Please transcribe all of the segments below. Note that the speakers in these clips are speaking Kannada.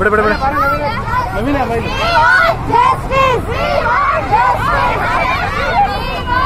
ಬಿಡ ಬಿಡ ಬಿಡ ನವೀನ ಬೈಲಿ Justice! We want justice!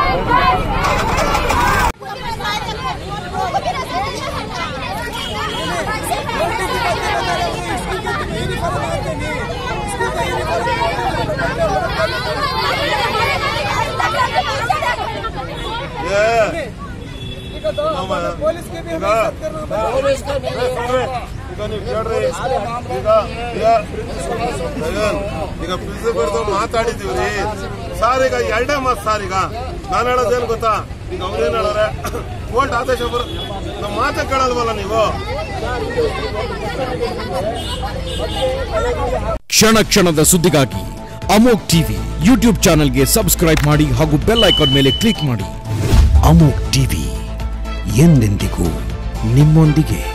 Police की भी हमें इज्जत करना ಈಗ ನೀವು ಕೇಳ್ರಿ ಈಗ ಈಗ ಜಗನ್, ಈಗ ಪ್ರಿನ್ಸಿಪಲ್ದು ಮಾತಾಡಿದೀವ್ರಿ ಸರ್ ಈಗ ಎರಡೇ ಮಾತು ಸರ್ ಈಗ ನಾನು ಹೇಳೋದೇನು ಗೊತ್ತಾ ಈಗ ಅವ್ರೇನ್ ಹೇಳೋರೆ ಕೋರ್ಟ್ ಆದೇಶ ಬರ ನಮ್ಮ ಮಾತೇ ಕೇಳಲ್ವಲ್ಲ ನೀವು ಕ್ಷಣ ಕ್ಷಣದ ಸುದ್ದಿಗಾಗಿ ಅಮೋಕ್ ಟಿವಿ ಯೂಟ್ಯೂಬ್ ಚಾನೆಲ್ಗೆ ಸಬ್ಸ್ಕ್ರೈಬ್ ಮಾಡಿ ಹಾಗೂ ಬೆಲ್ ಐಕಾನ್ ಮೇಲೆ ಕ್ಲಿಕ್ ಮಾಡಿ ಅಮೋಕ್ ಟಿವಿ ಎಂದೆಂದಿಗೂ ನಿಮ್ಮೊಂದಿಗೆ